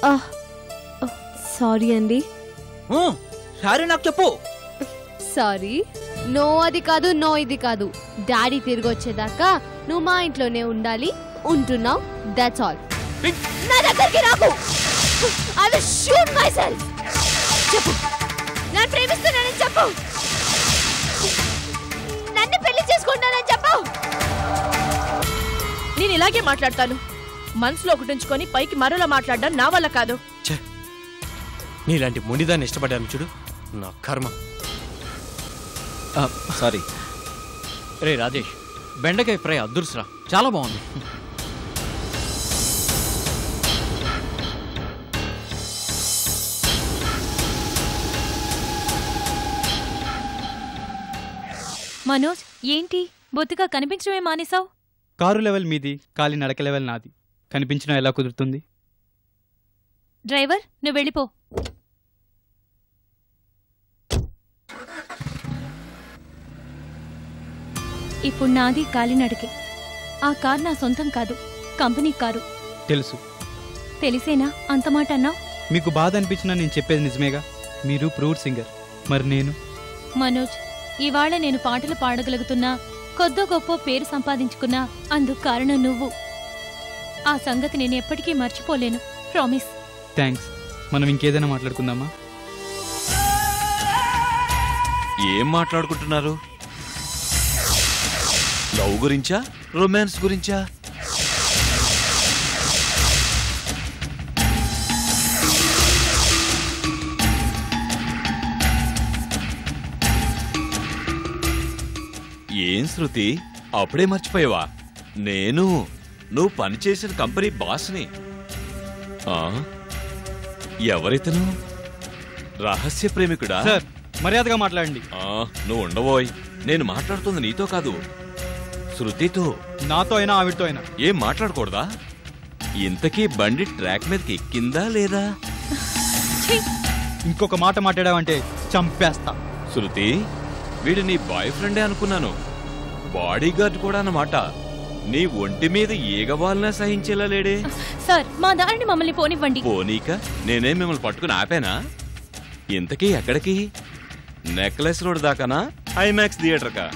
Sorry అండి sorry నాకు చెప్పు సారీ నో అది కాదు నో ఇది కాదు డాడీ తిరిగి వచ్చేదాకా నువ్వు మా ఇంట్లోనే ఉండాలి ఉంటున్నావు దట్స్ ఆల్ నా దగ్గరికి రాకు I will shoot myself చెప్పు నన్ను ప్రేమిస్తున్నానని చెప్పు నన్ను పెళ్లి చేసుకుంటానని చెప్పు నేను ఇలాగే మాట్లాడతాను మనసులో ఒకటి ఉంచుకొని పైకి మరోలా మాట్లాడడం నా వల్ల కాదు ఛే నీలాంటి మునిదాన్ని ఇష్టపడ్డాను చూడు నా కర్మ సారీ రే రాజేష్ బెండకాయ ఫ్రై అద్దురుసురా చాలా బాగుంది మనోజ్ ఏంటి బొత్తిగా కనిపించడమే మానేశావు కారు లెవెల్ మీది కాలి నడక లెవెల్ నాది కనిపించడం ఎలా కుదురుతుంది డ్రైవర్ నువ్వు వెళ్ళిపో ఇప్పుడు నాది కాలినడకే ఆ కార్ నా సొంతం కాదు కంపెనీ కారు తెలుసు తెలిసేనా అంత మాట అన్నావు మీకు బాధ అనిపించినా నేను చెప్పేది నిజమేగా మీరు ప్రూడ్ సింగర్ మరి నేను మనోజ్ ఇవాళ నేను పాటలు పాడగలుగుతున్నా కొద్దో గొప్ప పేరు సంపాదించుకున్నా అందుకు కారణం నువ్వు ఆ సంగతి నేను ఎప్పటికీ మర్చిపోలేను ప్రామిస్ థ్యాంక్స్ మనం ఇంకేదైనా మాట్లాడుకుందామా ఏం మాట్లాడుకుంటున్నారు లవ్ గురించా రొమాన్స్ గురించా ఏం శృతి అప్పుడే మర్చిపోయావా నేను నువ్వు పనిచేసిన కంపెనీ బాస్ని ఆ? ఎవరితను రహస్య ప్రేమికుడా సార్ మర్యాదగా మాట్లాడండి ఆ, నువ్వు ఉండబోయ్ నేను మాట్లాడుతుంది నీతో కాదు శృతితో నాతో అయినా ఆవిడతో అయినా ఏం మాట్లాడకూడదా ఇంతకీ బండి ట్రాక్ మీదకి ఎక్కిందా లేదా ఇంకొక మాట మాట్లాడావంటే చంపేస్తా శృతి వీడు నీ బాయ్ ఫ్రెండే అనుకున్నాను బాడీ గార్డ్ కూడా అన్నమాట నీ ఒంటి మీద ఈగవాలన సహించేలా లేడే సార్ మా దారిని మమ్మల్ని పోనివ్వండి పోనీక నేనే మిమ్మల్ని పట్టుకుని ఆపానా ఇంతకీ ఎక్కడికి నెక్లెస్ రోడ్ దాకానా ఐమాక్స్ థియేటర్ కా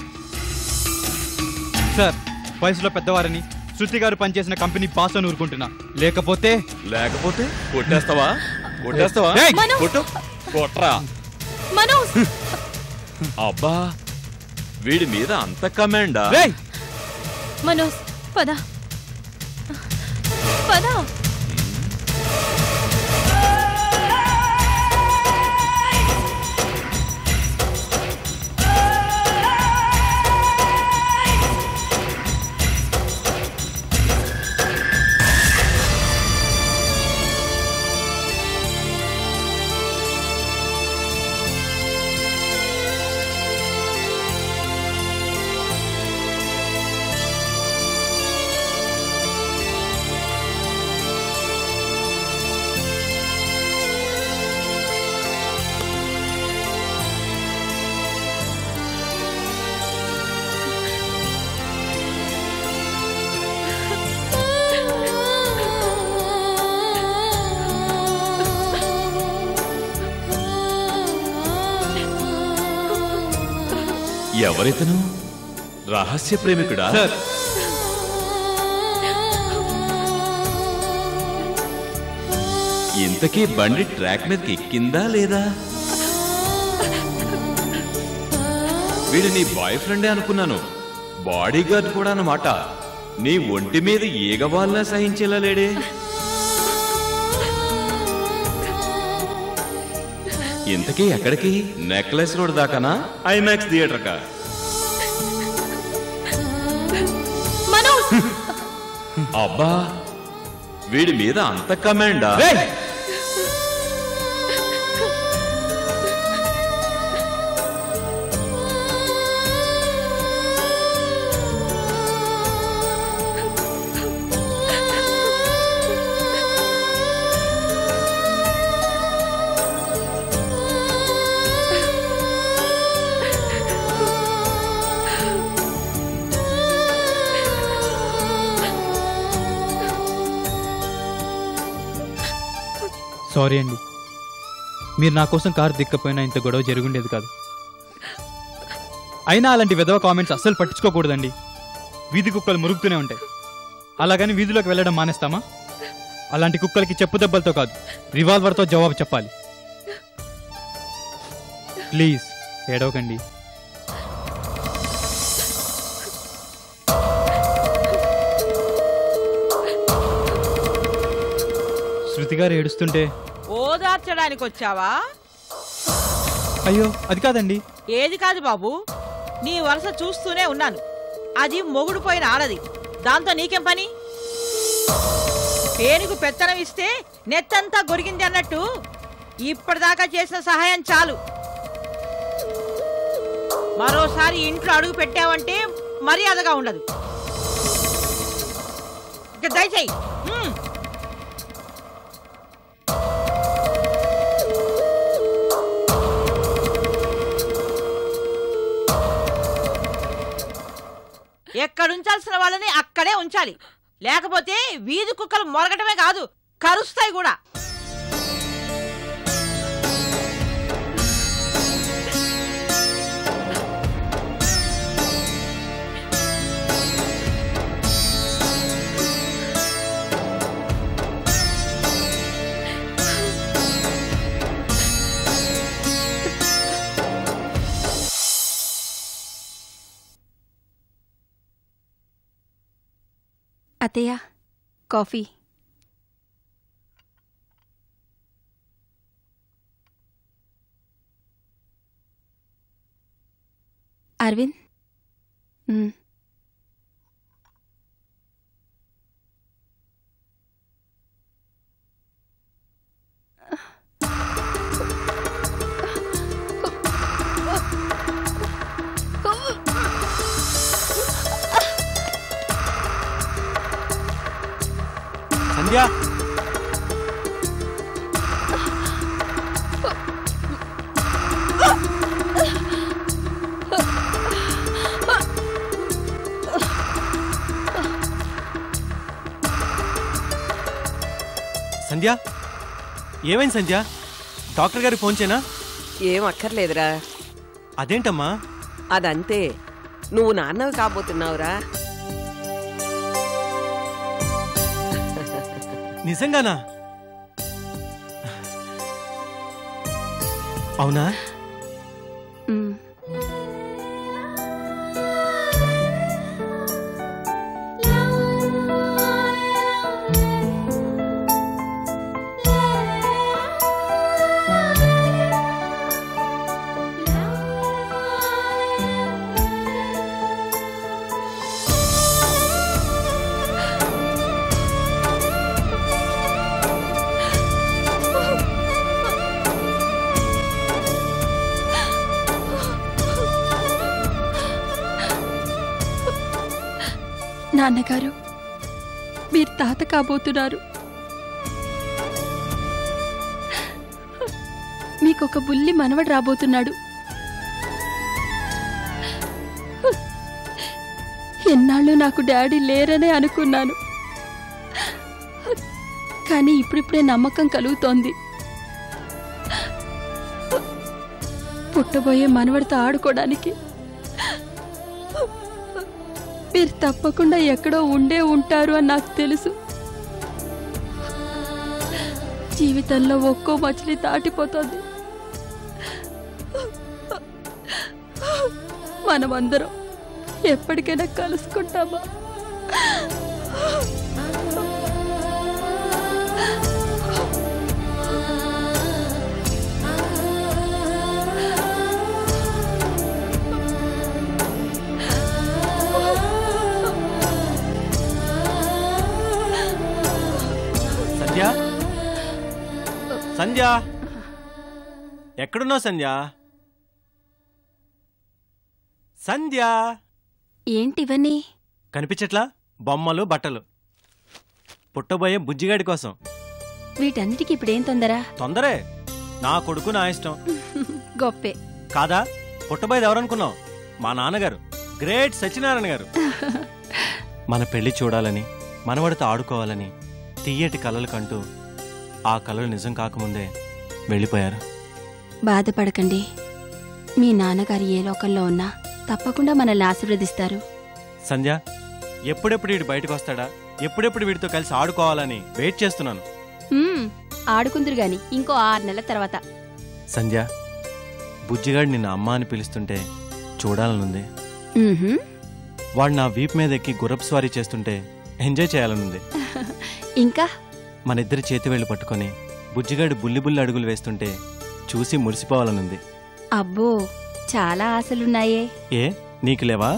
సార్ వయసులో పెద్దవారని శృతి గారు పనిచేసిన కంపెనీ బాస్ అని ఊరుకుంటున్నా లేకపోతే లేకపోతే కొట్టేస్తావా కొట్టేస్తావా ఏయ్! మనోజ్! కొట్టు కొట్రా మనోజ్ అబ్బా వీడి మీద అంత కమాండా రేయ్! మనోజ్ పద పద ఎవరితను రహస్య ప్రేమికుడా సార్ ఇంతకీ బండి ట్రాక్ మీదకి ఎక్కిందా లేదా వీడు నీ బాయ్ ఫ్రెండే అనుకున్నాను బాడీ గార్డ్ కూడా అన్నమాట నీ ఒంటి మీద ఈగవాలన సహించేలా లేడే ఇంతకీ ఎక్కడికి నెక్లెస్ రోడ్ దాకానా ఐమాక్స్ థియేటర్ కా మనోజ్ అబ్బా వీడి మీద అంత కమాండా రేయ్! సారీ అండి మీరు నా కోసం కారు దిక్కపోయినా ఇంత గొడవ జరుగుండేది కాదు అయినా అలాంటి విధవ కామెంట్స్ అస్సలు పట్టించుకోకూడదండి వీధి కుక్కలు మురుగుతూనే ఉంటాయి అలాగని వీధిలోకి వెళ్ళడం మానేస్తామా అలాంటి కుక్కలకి చెప్పు దెబ్బలతో కాదు రివాల్వర్తో జవాబు చెప్పాలి ప్లీజ్ ఏడవకండి శృతి గారు ఏడుస్తుంటే ఓదార్చడానికి వచ్చావా అయ్యో అది కాదండి ఏది కాదు బాబు నీ వరుస చూస్తూనే ఉన్నాను అది మొగుడు పోయిన ఆడది దాంతో నీకేం పని పేనుకు పెత్తనం ఇస్తే నెత్తంతా గొరిగింది అన్నట్టు ఇప్పటిదాకా చేసిన సహాయం చాలు మరోసారి ఇంట్లో అడుగు పెట్టావంటే మర్యాదగా ఉండదు ఇక దయచేయి హ్మ్. ఎక్కడ ఉంచాల్సిన వాళ్ళని అక్కడే ఉంచాలి లేకపోతే వీధి కుక్కలు మొరగటమే కాదు కరుస్తాయి కూడా అత్తయ్య కాఫీ అరవింద్ మ్, సంధ్య సంధ్య ఏమైంది సంధ్య డాక్టర్ గారికి ఫోన్ చేయనా ఏం అక్కర్లేదురా అదేంటమ్మా అదంతే నువ్వు నాన్నవి కాబోతున్నావురా నిజంగానా అవునా మ్. నాన్నగారు మీరు తాత కాబోతున్నారు మీకొక బుల్లి మనవడు రాబోతున్నాడు ఎన్నాళ్ళు నాకు డాడీ లేరనే అనుకున్నాను కానీ ఇప్పుడిప్పుడే నమ్మకం కలుగుతోంది పుట్టబోయే మనవడితో ఆడుకోవడానికి మీరు తప్పకుండా ఎక్కడో ఉండే ఉంటారు అని నాకు తెలుసు జీవితంలో ఒక్కో మచిలి దాటిపోతుంది మనమందరం ఎప్పటికైనా కలుసుకుంటామా సంధ్య సంధ్య ఎక్కడున్నావు సంధ్య సంధ్య ఏంటి ఇవన్నీ కనిపించట్లా బొమ్మలు బట్టలు పుట్టబోయే బుజ్జిగాడి కోసం వీటన్నిటికీ ఇప్పుడేం తొందర తొందరే నా కొడుకు నా ఇష్టం గొప్పే కాదా పుట్టబోయేది ఎవరనుకున్నావు మా నాన్నగారు గ్రేట్ సత్యనారాయణ గారు మన పెళ్లి చూడాలని మనవడితో ఆడుకోవాలని తీయటి కలలు కంటూ ఆ కలలు నిజం కాకముందే వెళ్ళిపోయారు బాధపడకండి మీ నాన్నగారు ఏ లోకంలో ఉన్నా తప్పకుండా మనల్ని ఆశీర్వదిస్తారు సంధ్య ఎప్పుడెప్పుడు వీడు బయటకు వస్తాడా ఎప్పుడెప్పుడు వీడితో కలిసి ఆడుకోవాలని వెయిట్ చేస్తున్నాను మ్మ్, ఆడుకుందరు గాని ఇంకో ఆరు నెలల తర్వాత సంధ్య బుజ్జిగాడు నిన్న అమ్మ అని పిలుస్తుంటే చూడాలనుంది మ్హూ. వాడు నా వీప్ మీద ఎక్కి గుర్రపు స్వారీ చేస్తుంటే ఎంజాయ్ చేయాలనుంది ఇంకా మన ఇద్దరి చేతి వేళ్ళు పట్టుకొని బుజ్జిగాడు బుల్లి బుల్లి అడుగులు వేస్తుంటే చూసి మురిసిపోవాలనుంది అబ్బో చాలా ఆశలున్నాయే ఏ నీకు లేవా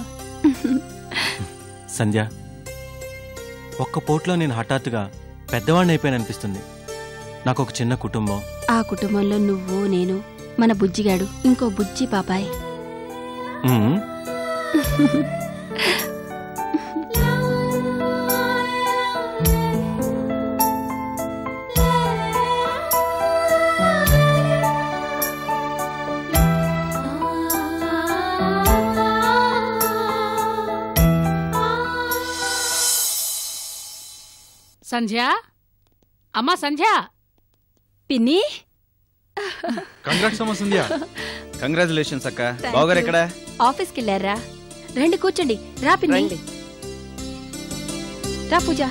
సంధ్య ఒక్క పోట్లో నేను హఠాత్తుగా పెద్దవాడిని అయిపోయాననిపిస్తుంది నాకు ఒక చిన్న కుటుంబం ఆ కుటుంబంలో నువ్వు నేను మన బుజ్జిగాడు ఇంకో బుజ్జి పాపాయ్ ఉమ్, సంధ్య అమ్మా సంధ్య పిన్ని కంగ్రాట్స్ అమ్మ సంధ్య కంగ్రాచులేషన్స్ అక్క బావగారు ఎక్కడ ఆఫీస్కి వెళ్ళారా రండి కూర్చోండి రా పిన్ని రండి. రా పూజ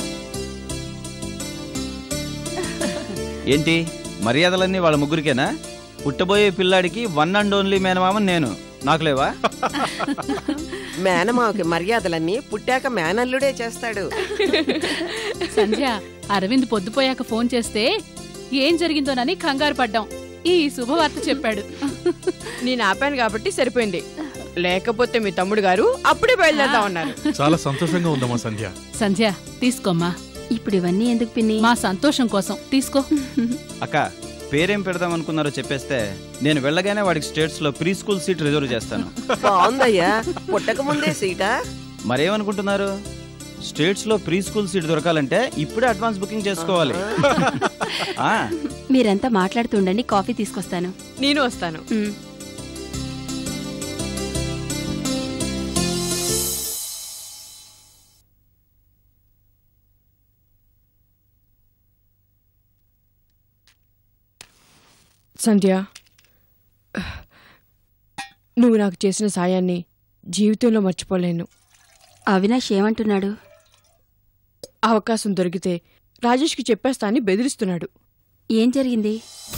ఏంటి మర్యాదలన్నీ వాళ్ళ ముగ్గురికేనా పుట్టబోయే పిల్లాడికి వన్ అండ్ ఓన్లీ మేనమామ నేను నాకు లేవా మేనమావకి మర్యాదలన్నీ పుట్టాక మేనల్లుడే చేస్తాడు సంధ్య అరవింద్ పొద్దుపోయాక ఫోన్ చేస్తే ఏం జరిగిందోనని కంగారు పడ్డాం ఈ శుభవార్త చెప్పాడు నేను ఆపాను కాబట్టి సరిపోయింది లేకపోతే మీ తమ్ముడు గారు అప్పుడే బయలుదేరుతా ఉన్నారు చాలా సంతోషంగా ఉందమ్మా సంధ్య సంధ్య తీసుకోమ్మా ఇప్పుడు ఇవన్నీ ఎందుకు పిన్ని మా సంతోషం కోసం తీసుకో అక్క పేరేం పెడదాం అనుకున్నారో చెప్పేస్తే నేను వెళ్ళగానే వాడికి స్టేట్స్ లో ప్రీ స్కూల్ సీట్ రిజర్వ్ చేస్తాను బాగుందయ్యా పుట్టక ముందే సీటా మరేమనుకుంటున్నారు స్టేట్స్ లో ప్రీ స్కూల్ సీట్ దొరకాలంటే ఇప్పుడే అడ్వాన్స్ బుకింగ్ చేసుకోవాలి ఆ, మీరంతా మాట్లాడుతుండండి కాఫీ తీసుకొస్తాను నేను వస్తాను మ్. సంధ్య నువ్వు నాకు చేసిన సాయాన్ని జీవితంలో మర్చిపోలేను అవినాష్ ఏమంటున్నాడు అవకాశం దొరికితే రాజేష్కి చెప్పేస్తా అని బెదిరిస్తున్నాడు ఏం జరిగింది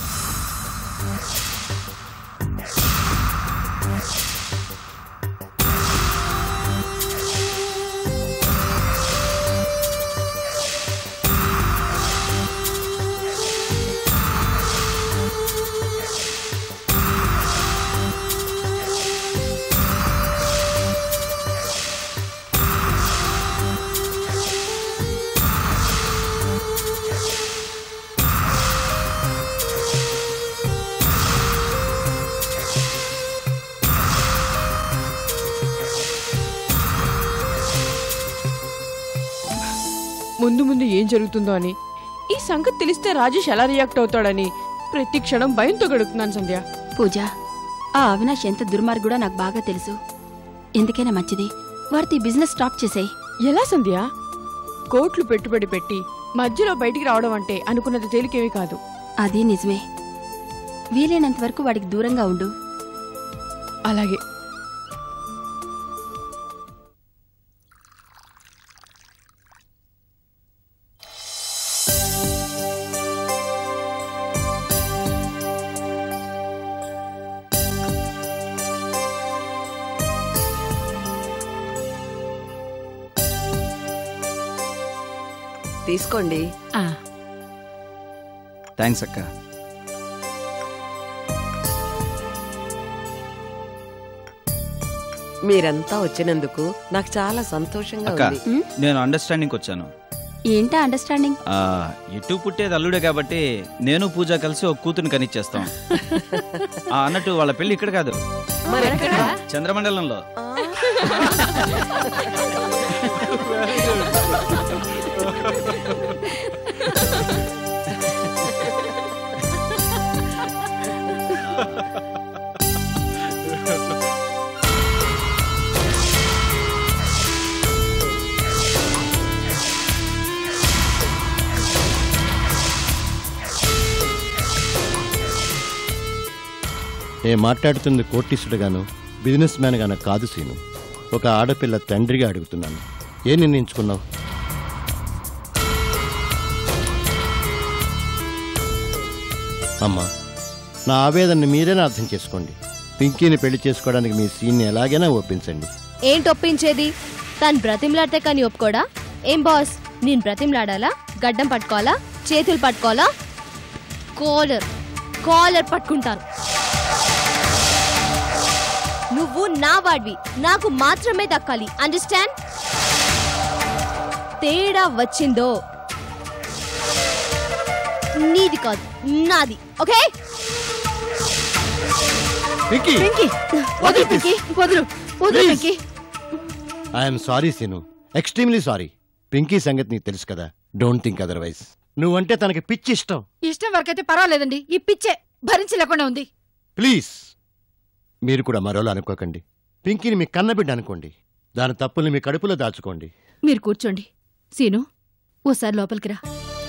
ముందు ముందు ఏం జరుగుతుందో అని ఈ సంగతి తెలిస్తే రాజేష్ ఎలా రియాక్ట్ అవుతాడని ప్రతి క్షణం భయంతో గడుపుతున్నాను సంధ్య పూజ ఆ అవినాష్ ఎంత దుర్మార్గుడో నాకు బాగా తెలుసు ఎందుకైనా మంచిది వాడితో ఈ బిజినెస్ స్టాప్ చేసేయ్ ఎలా సంధ్య కోట్లు పెట్టుబడి పెట్టి మధ్యలో బయటికి రావడం అంటే అనుకున్నది తేలికేమీ కాదు అది నిజమే వీలైనంత వరకు వాడికి దూరంగా ఉండు అలాగే తీసుకోండి థ్యాంక్స్ అక్క మీరంతా వచ్చినందుకు నాకు చాలా సంతోషంగా అక్క ఉంది నేను అండర్స్టాండింగ్ వచ్చాను ఏంటా అండర్స్టాండింగ్ ఆ, ఇటు పుట్టేది అల్లుడే కాబట్టి నేను పూజ కలిసి ఒక కూతురు కనిచ్చేస్తాం ఆ, అన్నట్టు వాళ్ళ పెళ్లి ఇక్కడ కాదు మరెక్కడ చంద్రమండలంలో నేను మాట్లాడుతుంది కోటీసుడుగాను బిజినెస్ మ్యాన్ గాను కాదు సీను ఒక ఆడపిల్ల తండ్రిగా అడుగుతున్నాను ఏం నిర్ణయించుకున్నావు అమ్మా నా ఆవేదనని మీరేనా అర్థం చేసుకోండి పింకీని పెళ్లి చేసుకోవడానికి మీ సీన్ని ఎలాగైనా ఒప్పించండి ఏంటి ఒప్పించేది తను బ్రతిమలాడితే కానీ ఒప్పుకోడా ఏం బాస్ నేను బ్రతిమలాడాలా గడ్డం పట్టుకోవాలా చేతులు పట్టుకోవాలా కాలర్ కాలర్ పట్టుకుంటాను నువ్వు నా వాడివి నాకు మాత్రమే దక్కాలి అండర్స్టాండ్ తేడా వచ్చిందో నీది కాదు నాది ఓకే పింకీ పింకీ వదులు పింకీ వదులు వదులు Please. Pinky I'm sorry Seenu extremely sorry Pinky సంగతి నీకు తెలుసు కదా డోంట్ థింక్ అదర్వైజ్ నువ్వంటే తనకి పిచ్చి ఇష్టం ఇష్టం వరకైతే పర్వాలేదండి ఈ పిచ్చే భరించలేకుండా ఉంది ప్లీజ్ మీరు కూడా మరోలా అనుకోకండి పింకీని మీ కన్నబిడ్డ అనుకోండి దాని తప్పుల్ని మీ కడుపులో దాచుకోండి మీరు కూర్చోండి సీను ఓసారి లోపలికి రా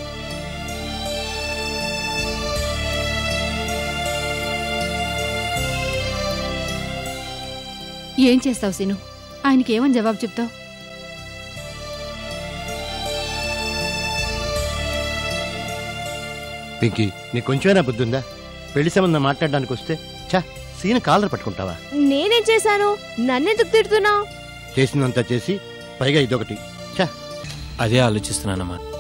ఏం చేస్తావు సీను ఆయనకి ఏమని జవాబు చెప్తావు పింకీ నీకు కొంచెమైనా బుద్ధి ఉందా పెళ్లి సంబంధం మాట్లాడడానికి వస్తే చా సీన కాలర్ పట్టుకుంటావా నేనేం చేశాను నన్నెందుకు తిడుతున్నావు చేసినంత చేసి పైగా ఇదొకటి చా అదే ఆలోచిస్తున్నానమ్మా